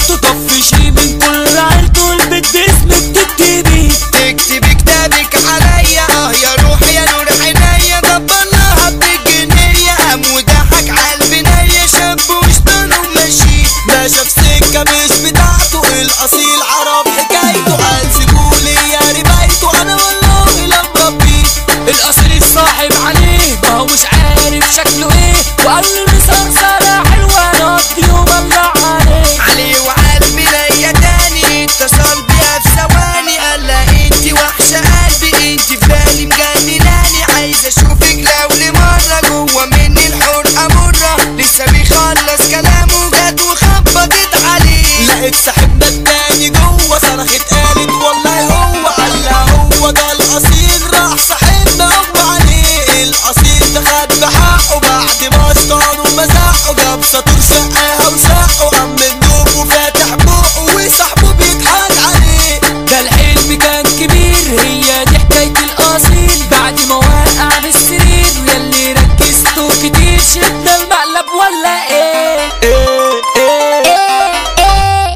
عيلته طفشي من كل عيلته البيت باسمك تكتبي تكتبي كتابك عليا اه يا روحي يا نور عينيا دبرناها بالجنية قام وضحك عالبنية شاب وشطانه وماشي ما شاف سكة مش بتاعته الأصيل عرب حكايته قال سيبولي يا ربايته أنا والله لا مربيه الاصيل صاحب عليه ما هو مش عارف شكله ايه وقال له مسرسلة حلوة نقضي يوم الله عليه عليه وقلبي ليا تاني اتصل بيها في ثواني قال لها انتي وحشة قلبي انتي في بالي مجنناني عايز اشوفك لو لمرة جوه مني الحرقة مرة لسه بيخلص كلامه جت وخبطت عليه لقيت صاحبنا التاني جوه صرخت قالت والله هو قال لها هو ده الاصيل راح صاحبنا هو عليه الاصيل ده خد بحقه بعد ما اشطان ومزحه جاب سطور شقاها وشقه قام النوم وفاتح بقه وصاحبه بيضحك عليه ده الحلم كان كبير هي دي حكاية الأصيل بعد ما وقع من السرير وياللي ركزتوا كتير شدنا المقلب ولا ايه ايه ايه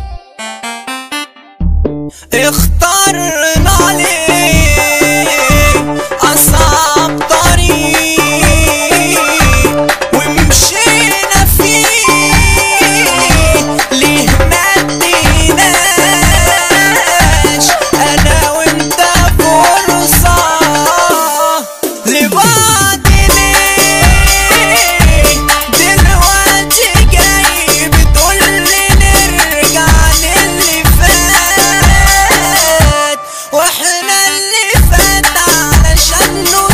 اخترنا عليه أصعب طريق ومشينا فيه ليه ما اديناش أنا وأنت فرصة لبعض ليه دلوقتي جاي بتقولي نرجع للي فات واحنا اللي فات علشان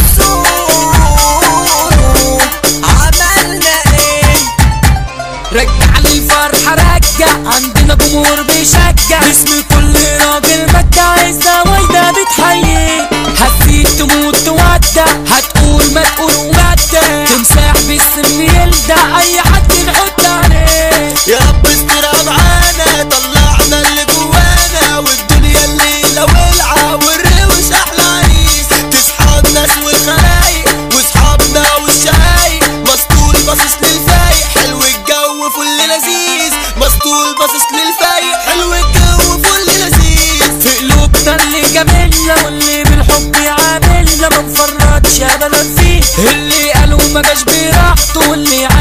نصور عملنا ايه رجع لي الفرحة رجع عندنا جمهور بيشجع اسم كل راجل مدى عايزة وايدة بتحيي هتسيب تموت تودع هتقول ما تقول ومدى تمساح بالسم يلدع اي حد نحط عليه يا رب استر معانا طلعنا اللي جوانا والدنيا الليلة ولعة والروش احلى عريس تصحى الناس والخلايق واصحابنا والشايق مسطول باصص للفايق حلو الجو فل لذيذ مسطول باصص للفايق حلو الجو فل لذيذ في قلوبنا اللي جاملنا واللي بالحب يعاملنا ما نفرطش ابدا فيه اللي قالوا ما جاش براحته واللي